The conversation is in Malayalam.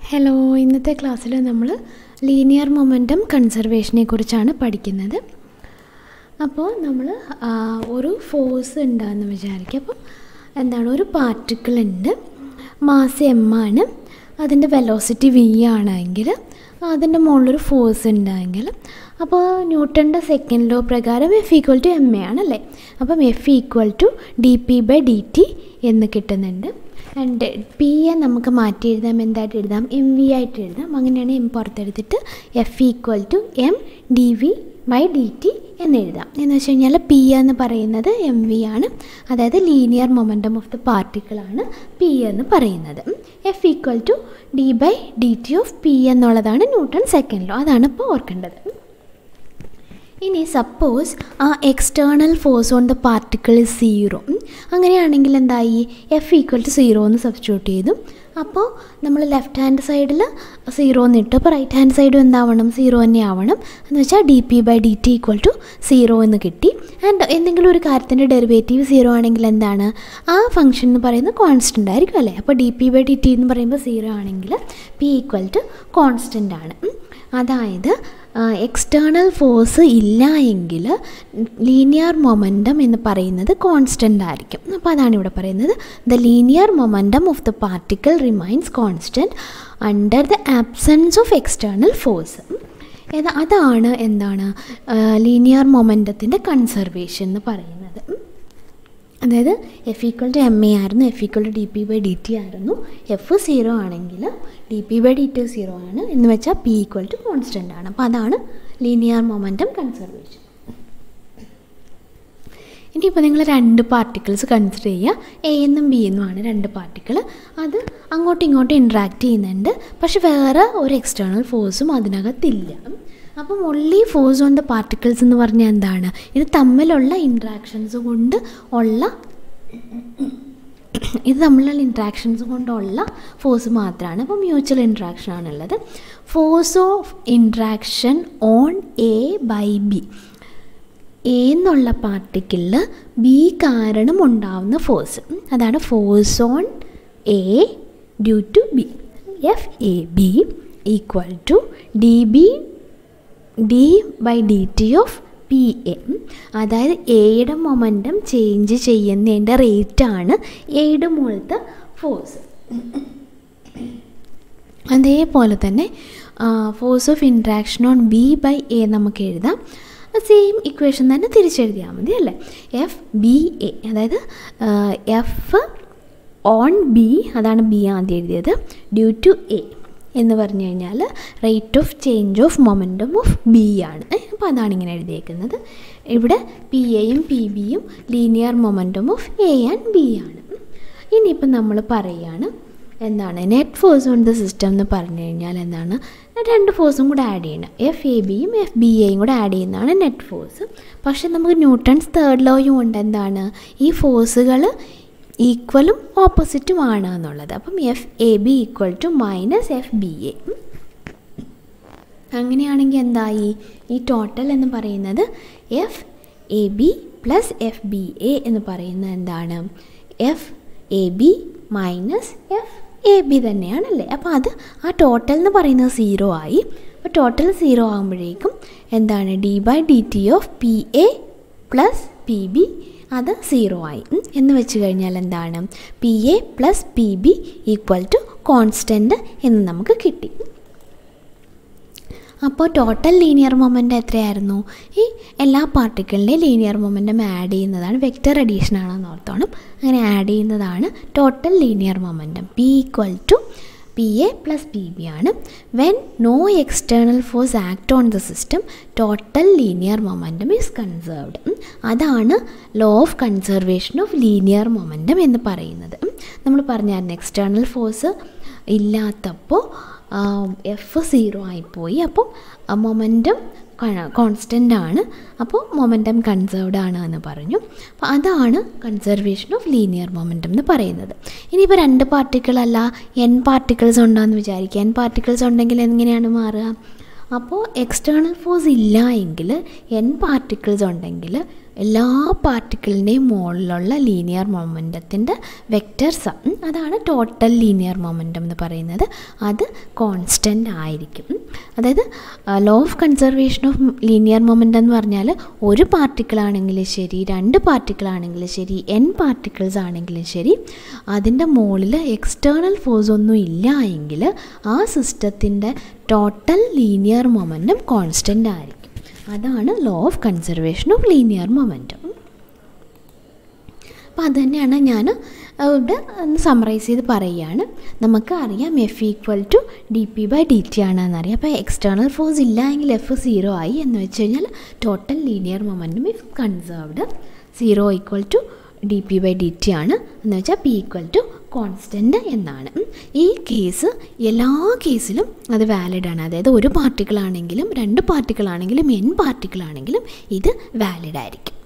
ഹലോ ഇന്നത്തെ ക്ലാസ്സിൽ നമ്മൾ ലീനിയർ മൊമെൻറ്റം കൺസർവേഷനെ കുറിച്ചാണ് പഠിക്കുന്നത് അപ്പോൾ നമ്മൾ ഒരു ഫോഴ്സ് ഉണ്ടാകുന്ന വിചാരിക്കുക അപ്പോൾ എന്താണ് ഒരു പാർട്ടിക്കിൾ ഉണ്ട് മാസ് എം ആണ് അതിൻ്റെ വെലോസിറ്റി വി ആണെങ്കിൽ അതിൻ്റെ മുകളിലൊരു ഫോഴ്സ് ഉണ്ടായെങ്കിൽ അപ്പോൾ ന്യൂട്ടൻ്റെ സെക്കൻഡ് ലോ പ്രകാരം F equal to M A ആണല്ലേ അപ്പം F equal to D P by D T എന്ന് കിട്ടുന്നുണ്ട് ആൻഡ് പി എ നമുക്ക് മാറ്റി എഴുതാം എന്തായിട്ട് എഴുതാം എം വി ആയിട്ട് എഴുതാം അങ്ങനെയാണ് എം പുറത്തെടുത്തിട്ട് F equal to M D V by D T എന്ന് എഴുതാം എന്ന് വെച്ച് കഴിഞ്ഞാൽ പി എന്ന് പറയുന്നത് എം വി ആണ് അതായത് ലീനിയർ മൊമെൻറ്റം ഓഫ് ദ പാർട്ടിക്കിളാണ് പി എന്ന് പറയുന്നത് F equal to D by D T of P എന്നുള്ളതാണ് ന്യൂട്ടൺ സെക്കൻഡ് ലോ അതാണ് ഇപ്പോൾ ഓർക്കേണ്ടത് ഇനി സപ്പോസ് ആ external force on the particle is zero അങ്ങനെയാണെങ്കിൽ എന്തായി എഫ് ഈക്വൽ ടു സീറോ എന്ന് സബ്സ്റ്റിറ്റ്യൂട്ട് ചെയ്തു അപ്പോൾ നമ്മൾ ലെഫ്റ്റ് ഹാൻഡ് സൈഡിൽ സീറോ എന്ന് ഇട്ടു അപ്പോൾ റൈറ്റ് ഹാൻഡ് സൈഡും എന്താവണം സീറോ തന്നെ ആവണം എന്ന് വെച്ചാൽ D P by D T equal to zero എന്ന് കിട്ടി ആൻഡ് എന്തെങ്കിലും ഒരു കാര്യത്തിൻ്റെ ഡെറിവേറ്റീവ് സീറോ ആണെങ്കിൽ എന്താണ് ആ ഫംഗ്ഷൻ എന്ന് പറയുന്നത് കോൺസ്റ്റൻ്റ് ആയിരിക്കും അല്ലേ അപ്പോൾ D P by D T എന്ന് പറയുമ്പോൾ സീറോ ആണെങ്കിൽ പി ഈക്വൽ ടു കോൺസ്റ്റൻ്റ് ആണ് അതായത് എക്സ്റ്റേണൽ ഫോഴ്സ് ഇല്ല എങ്കിൽ ലീനിയർ മൊമെൻറ്റം എന്ന് പറയുന്നത് കോൺസ്റ്റൻ്റ് ആയിരിക്കും അപ്പോൾ അതാണ് ഇവിടെ പറയുന്നത് the linear momentum of the particle remains constant under the absence of external force ഏതാ അതാണ് എന്താണ് ലീനിയർ മൊമെൻറ്റത്തിൻ്റെ കൺസർവേഷൻ എന്ന് പറയുന്നത് അതായത് F equal to M A ആയിരുന്നു F equal to D P by D T ആയിരുന്നു എഫ് സീറോ ആണെങ്കിൽ D P by D T zero ആണ് എന്ന് വെച്ചാൽ പി ഈക്വൽ ടു കോൺസ്റ്റൻ്റ് ആണ് അപ്പോൾ അതാണ് ലീനിയർ മൊമെൻറ്റം കൺസർവേഷൻ ഇനിയിപ്പോൾ നിങ്ങൾ രണ്ട് പാർട്ടിക്കിൾസ് കൺസിഡർ ചെയ്യുക എ എന്നും ബി എന്നുമാണ് രണ്ട് പാർട്ടിക്കിൾ അത് അങ്ങോട്ടും ഇങ്ങോട്ടും ഇൻട്രാക്ട് ചെയ്യുന്നുണ്ട് പക്ഷെ വേറെ ഒരു എക്സ്റ്റേണൽ ഫോഴ്സും അതിനകത്തില്ല അപ്പം only force on the particles എന്ന് പറഞ്ഞാൽ എന്താണ് ഇത് തമ്മിലുള്ള ഇൻട്രാക്ഷൻസ് കൊണ്ട് ഉള്ള ഇത് തമ്മിലുള്ള ഇൻട്രാക്ഷൻസ് കൊണ്ടുള്ള ഫോഴ്സ് മാത്രമാണ് അപ്പോൾ മ്യൂച്വൽ ഇൻട്രാക്ഷൻ ആണുള്ളത് force of interaction on A by B A എന്നുള്ള പാർട്ടിക്കിളിൽ ബി കാരണം ഉണ്ടാവുന്ന ഫോഴ്സ് അതാണ് force on A due to B F A B equal to D B D by D T of P A അതായത് എയുടെ മൊമെൻറ്റം ചേഞ്ച് ചെയ്യുന്നതിൻ്റെ റേറ്റാണ് എയുടെ മുകളിലത്തെ ഫോഴ്സ് അതേപോലെ തന്നെ force of interaction on B by A നമുക്ക് എഴുതാം സെയിം ഇക്വേഷൻ തന്നെ തിരിച്ചെഴുതിയാൽ മതി അല്ലേ എഫ് ബി എ അതായത് എഫ് ഓൺ ബി അതാണ് ബി ആദ്യം എഴുതിയത് ഡ്യൂ ടു എ എന്ന് പറഞ്ഞു കഴിഞ്ഞാൽ rate of change of momentum of B ആണ് അപ്പോൾ അതാണ് ഇങ്ങനെ എഴുതിയേക്കുന്നത് ഇവിടെ പി എയും പി ബിയും linear momentum of A and B ആണ് ഇനിയിപ്പം നമ്മൾ പറയുകയാണ് എന്താണ് net force on the system എന്ന് പറഞ്ഞു കഴിഞ്ഞാൽ എന്താണ് രണ്ട് ഫോഴ്സും കൂടെ ആഡ് ചെയ്യണം എഫ് എ ബിയും എഫ് ബി എയും കൂടെ ആഡ് ചെയ്യുന്നതാണ് നെറ്റ് ഫോഴ്സ് പക്ഷേ നമുക്ക് ന്യൂട്ടൺസ് തേർഡ് ലോയും ഉണ്ട് എന്താണ് ഈ ഫോഴ്സുകൾ ഈക്വലും ഓപ്പോസിറ്റും ആണ് എന്നുള്ളത് അപ്പം F A B equal to minus F B A അങ്ങനെയാണെങ്കിൽ എന്തായി ഈ ടോട്ടൽ എന്ന് പറയുന്നത് F A B plus F B A എന്ന് പറയുന്നത് എന്താണ് F A B minus F A B തന്നെയാണല്ലേ അപ്പോൾ അത് ആ ടോട്ടൽ എന്ന് പറയുന്നത് സീറോ ആയി അപ്പോൾ ടോട്ടൽ സീറോ ആകുമ്പോഴേക്കും എന്താണ് D by D T of P A plus P B അത് സീറോ ആയി എന്ന് വെച്ച് കഴിഞ്ഞാൽ എന്താണ് P A plus P B equal to constant എന്ന് നമുക്ക് കിട്ടി അപ്പോൾ ടോട്ടൽ ലീനിയർ മൊമെൻ്റ് എത്രയായിരുന്നു ഈ എല്ലാ പാർട്ടിക്കിളിൻ്റെയും ലീനിയർ മൊമെൻറ്റം ആഡ് ചെയ്യുന്നതാണ് വെക്റ്റർ അഡീഷൻ ആണെന്ന് ഓർത്തോണം അങ്ങനെ ആഡ് ചെയ്യുന്നതാണ് total linear momentum P equal to P A plus P B ആണ് when no external force act on the system total linear momentum is conserved അതാണ് law of conservation of linear momentum എന്ന് പറയുന്നത് നമ്മൾ പറഞ്ഞായിരുന്നു എക്സ്റ്റേണൽ ഫോഴ്സ് ഇല്ലാത്തപ്പോൾ എഫ് സീറോ ആയിപ്പോയി അപ്പോൾ മൊമെൻറ്റം കോൺസ്റ്റൻ്റ് ആണ് അപ്പോൾ മൊമെൻറ്റം കൺസേർവ്ഡ് ആണ് എന്ന് പറഞ്ഞു അപ്പോൾ അതാണ് കൺസർവേഷൻ ഓഫ് ലീനിയർ മൊമെൻറ്റം എന്ന് പറയുന്നത് ഇനിയിപ്പോൾ രണ്ട് പാർട്ടിക്കിളല്ല എൻ പാർട്ടിക്കിൾസ് ഉണ്ടോയെന്ന് വിചാരിക്കുക എൻ പാർട്ടിക്കിൾസ് ഉണ്ടെങ്കിൽ എങ്ങനെയാണ് മാറുക അപ്പോൾ എക്സ്റ്റേണൽ ഫോഴ്സ് ഇല്ല എങ്കിൽ എൻ പാർട്ടിക്കിൾസ് ഉണ്ടെങ്കിൽ എല്ലാ പാർട്ടിക്കിളിൻ്റെയും മുകളിലുള്ള ലീനിയർ മൊമെൻറ്റത്തിൻ്റെ വെക്റ്റർ സം അതാണ് ടോട്ടൽ ലീനിയർ മൊമെൻറ്റം എന്ന് പറയുന്നത് അത് കോൺസ്റ്റൻ്റ് ആയിരിക്കും അതായത് law of conservation of linear momentum എന്ന് പറഞ്ഞാൽ ഒരു പാർട്ടിക്കിൾ ആണെങ്കിലും ശരി രണ്ട് പാർട്ടിക്കിൾ ആണെങ്കിലും ശരി എൻ പാർട്ടിക്കിൾസ് ആണെങ്കിലും ശരി അതിൻ്റെ മുകളിൽ എക്സ്റ്റേണൽ ഫോഴ്സ് ഒന്നും ഇല്ല എങ്കിൽ ആ സിസ്റ്റത്തിൻ്റെ ടോട്ടൽ ലീനിയർ മൊമെൻറ്റം കോൺസ്റ്റൻ്റ് ആയിരിക്കും അതാണ് law of conservation of linear momentum അപ്പോൾ അത് തന്നെയാണ് ഞാൻ ഇവിടെ ഒന്ന് സമ്മറൈസ് ചെയ്ത് പറയുകയാണ് നമുക്ക് അറിയാം F equal to D P by D T ആണെന്നറിയാം അപ്പോൾ എക്സ്റ്റേണൽ ഫോഴ്സ് ഇല്ല എങ്കിൽ എഫ് സീറോ ആയി എന്ന് വെച്ച് കഴിഞ്ഞാൽ total linear momentum if conserved zero equal to D P by D T ആണ് എന്ന് വെച്ചാൽ പി ഈക്വൽ ടു കോൺസ്റ്റൻ്റ് എന്നാണ് ഈ കേസ് എല്ലാ കേസിലും അത് വാലിഡ് ആണ് അതായത് ഒരു പാർട്ടിക്കിൾ ആണെങ്കിലും രണ്ട് പാർട്ടിക്കിൾ ആണെങ്കിലും എൻ പാർട്ടിക്കിൾ ആണെങ്കിലും ഇത് വാലിഡ് ആയിരിക്കും